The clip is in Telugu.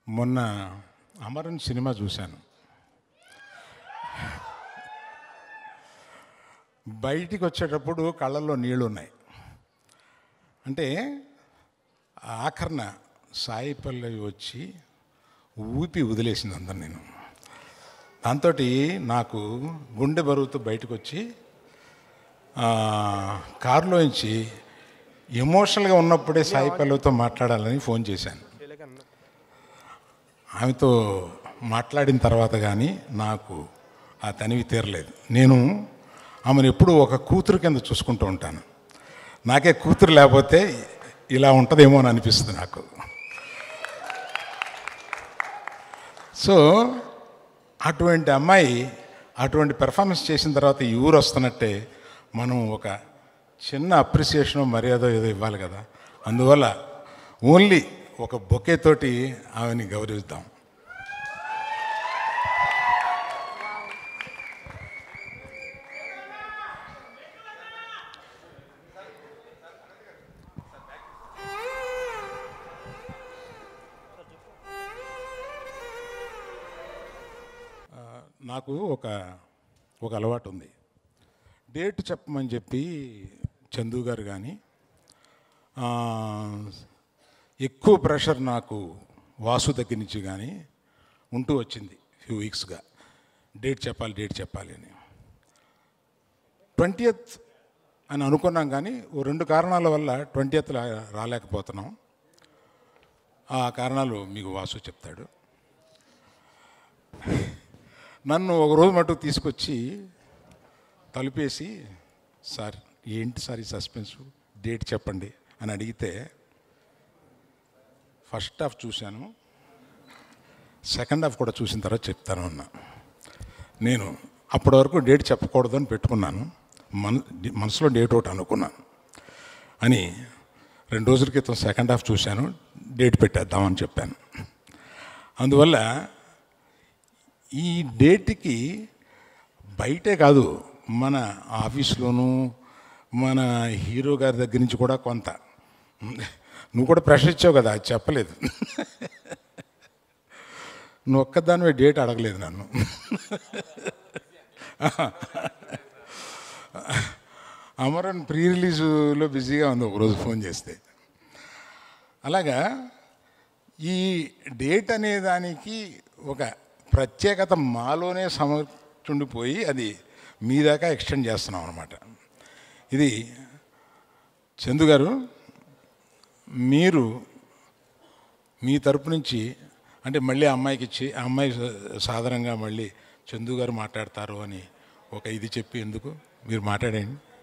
మొన్న అమరన్ సినిమా చూశాను బయటికి వచ్చేటప్పుడు కళ్ళల్లో నీళ్ళు ఉన్నాయి అంటే ఆఖరణ సాయి పల్లవి వచ్చి ఊపి వదిలేసింది అందరు నేను దాంతో నాకు గుండె బరువుతో బయటకు వచ్చి ఆ, కారులోంచి ఎమోషనల్గా ఉన్నప్పుడే సాయి పల్లవితో మాట్లాడాలని ఫోన్ చేశాను ఆమెతో మాట్లాడిన తర్వాత కానీ నాకు ఆ తనివి తీరలేదు నేను ఆమెను ఎప్పుడూ ఒక కూతురు కింద చూసుకుంటూ ఉంటాను నాకే కూతురు లేకపోతే ఇలా ఉంటుందేమో అని అనిపిస్తుంది నాకు సో అటువంటి అమ్మాయి అటువంటి పెర్ఫార్మెన్స్ చేసిన తర్వాత ఈ ఊరు వస్తున్నట్టే మనం ఒక చిన్న అప్రిసియేషన్ మర్యాద ఏదో ఇవ్వాలి కదా అందువల్ల ఓన్లీ ఒక బొకే తోటి ఆమెని గౌరవిద్దాం ఆ, నాకు ఒక ఒక అలవాటు ఉంది డేట్ చెప్పమని చెప్పి చందు గారు కానీ ఆ, ఎక్కువ ప్రెషర్ నాకు వాసు దగ్గర నుంచి కానీ ఉంటూ వచ్చింది ఫ్యూ వీక్స్గా డేట్ చెప్పాలి డేట్ చెప్పాలి అని ట్వంటీయత్ అని అనుకున్నాం కానీ ఓ రెండు కారణాల వల్ల ట్వంటీయత్ రాలేకపోతున్నాం ఆ కారణాలు మీకు వాసు చెప్తాడు నన్ను ఒక రోజు మటుకు తీసుకొచ్చి తలుపేసి సార్ ఏంటి సార్ ఈ సస్పెన్స్ డేట్ చెప్పండి అని అడిగితే ఫస్ట్ హాఫ్ చూశాను సెకండ్ హాఫ్ కూడా చూసిన తర్వాత చెప్తాను అన్నా నేను అప్పటి వరకు డేట్ చెప్పకూడదు అని పెట్టుకున్నాను మన మనసులో డేట్ ఒకటి అనుకున్నాను అని రెండు రోజుల క్రితం సెకండ్ హాఫ్ చూశాను డేట్ పెట్టేద్దామని చెప్పాను అందువల్ల ఈ డేట్కి బయటే కాదు మన ఆఫీస్లోనూ మన హీరో గారి దగ్గర నుంచి కూడా కొంత నువ్వు కూడా ప్రెషర్ ఇచ్చావు కదా అది చెప్పలేదు నువ్వు ఒక్కదానివే డేట్ అడగలేదు నన్ను అమరన్ ప్రీ రిలీజులో బిజీగా ఉంది ఒకరోజు ఫోన్ చేస్తే అలాగా ఈ డేట్ అనే దానికి ఒక ప్రత్యేకత మాలోనే సమర్చుండిపోయి అది మీ దాకా ఎక్స్టెండ్ చేస్తున్నాం అనమాట ఇది చందు గారు మీరు మీ తరపు నుంచి అంటే మళ్ళీ ఆ అమ్మాయికి ఇచ్చి ఆ అమ్మాయి సాధారణంగా మళ్ళీ చందు గారు మాట్లాడతారు అని ఒక ఇది చెప్పి ఎందుకు మీరు మాట్లాడండి